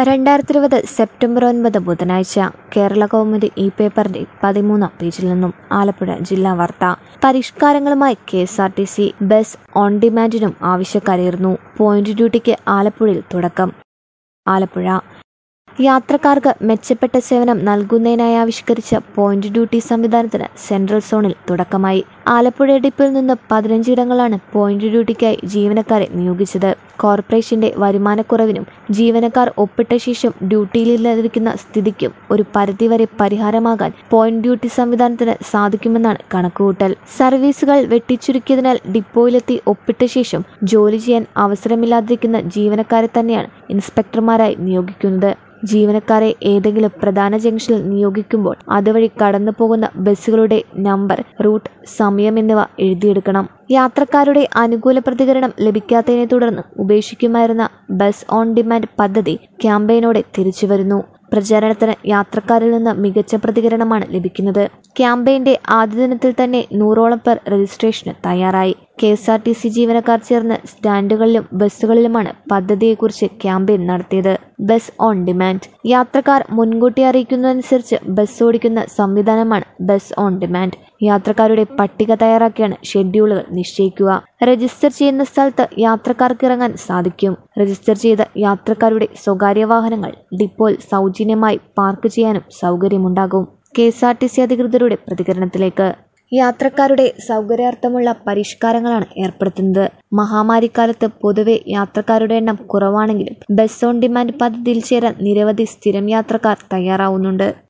രണ്ടായിരത്തി ഇരുപത് സെപ്റ്റംബർ ഒൻപത് ബുധനാഴ്ച കേരള കൗമുദി ഇ പേപ്പറിന്റെ പതിമൂന്നാം പേജിൽ നിന്നും ആലപ്പുഴ ജില്ലാ വാർത്ത പരിഷ്കാരങ്ങളുമായി K S R T C bus on ഡിമാൻഡിനും ആവശ്യക്കാരേറുന്നു പോയിന്റ് ഡ്യൂട്ടിക്ക് ആലപ്പുഴയിൽ തുടക്കം ആലപ്പുഴ യാത്രക്കാർക്ക് മെച്ചപ്പെട്ട സേവനം നൽകുന്നതിനായി ആവിഷ്കരിച്ച പോയിന്റ് ഡ്യൂട്ടി സംവിധാനത്തിന് സെൻട്രൽ സോണിൽ തുടക്കമായി ആലപ്പുഴ ഡിപ്പിൽ നിന്ന് പതിനഞ്ചിടങ്ങളാണ് പോയിന്റ് ഡ്യൂട്ടിക്കായി ജീവനക്കാരെ നിയോഗിച്ചത് കോർപ്പറേഷന്റെ വരുമാനക്കുറവിനും ജീവനക്കാർ ഒപ്പിട്ട ശേഷം ഡ്യൂട്ടിയിലില്ലാതിരിക്കുന്ന സ്ഥിതിക്കും ഒരു പരിധിവരെ പരിഹാരമാകാൻ പോയിന്റ് ഡ്യൂട്ടി സംവിധാനത്തിന് സാധിക്കുമെന്നാണ് കണക്കുകൂട്ടൽ സർവീസുകൾ വെട്ടിച്ചുരുക്കിയതിനാൽ ഡിപ്പോയിലെത്തി ഒപ്പിട്ട ശേഷം ജോലി ചെയ്യാൻ അവസരമില്ലാതിരിക്കുന്ന ജീവനക്കാരെ തന്നെയാണ് ഇൻസ്പെക്ടർമാരായി നിയോഗിക്കുന്നത് ജീവനക്കാരെ ഏതെങ്കിലും പ്രധാന ജംഗ്ഷനിൽ നിയോഗിക്കുമ്പോൾ അതുവഴി കടന്നു പോകുന്ന ബസ്സുകളുടെ നമ്പർ റൂട്ട് സമയം എന്നിവ എഴുതിയെടുക്കണം യാത്രക്കാരുടെ അനുകൂല പ്രതികരണം ലഭിക്കാത്തതിനെ തുടർന്ന് ഉപേക്ഷിക്കുമായിരുന്ന ബസ് ഓൺ ഡിമാൻഡ് പദ്ധതി ക്യാമ്പയിനോടെ തിരിച്ചുവരുന്നു പ്രചാരണത്തിന് യാത്രക്കാരിൽ നിന്ന് മികച്ച പ്രതികരണമാണ് ലഭിക്കുന്നത് ക്യാമ്പയിന്റെ ആദ്യ ദിനത്തിൽ തന്നെ നൂറോളം പേർ രജിസ്ട്രേഷന് തയ്യാറായി K S R T C ജീവനക്കാർ ചേർന്ന് സ്റ്റാൻഡുകളിലും ബസ്സുകളിലുമാണ് പദ്ധതിയെക്കുറിച്ച് ക്യാമ്പയിൻ നടത്തിയത് ബസ് ഓൺ ഡിമാൻഡ് യാത്രക്കാർ മുൻകൂട്ടി അറിയിക്കുന്നതനുസരിച്ച് ബസ് ഓടിക്കുന്ന സംവിധാനമാണ് ബസ് ഓൺ ഡിമാൻഡ് യാത്രക്കാരുടെ പട്ടിക തയ്യാറാക്കിയാണ് ഷെഡ്യൂളുകൾ നിശ്ചയിക്കുക രജിസ്റ്റർ ചെയ്യുന്ന സ്ഥലത്ത് യാത്രക്കാർക്ക് ഇറങ്ങാൻ സാധിക്കും രജിസ്റ്റർ ചെയ്ത യാത്രക്കാരുടെ സ്വകാര്യ വാഹനങ്ങൾ ഡിപ്പോയിൽ സൗജന്യമായി പാർക്ക് ചെയ്യാനും സൗകര്യമുണ്ടാകും K S R T C അധികൃതരുടെ പ്രതികരണത്തിലേക്ക് യാത്രക്കാരുടെ സൗകര്യാർത്ഥമുള്ള പരിഷ്കാരങ്ങളാണ് ഏർപ്പെടുത്തുന്നത് മഹാമാരിക്കാലത്ത് പൊതുവെ യാത്രക്കാരുടെ എണ്ണം കുറവാണെങ്കിലും ബസ് ഓൺ ഡിമാൻഡ് പദ്ധതിയിൽ ചേരാൻ നിരവധി സ്ഥിരം യാത്രക്കാർ തയ്യാറാവുന്നുണ്ട്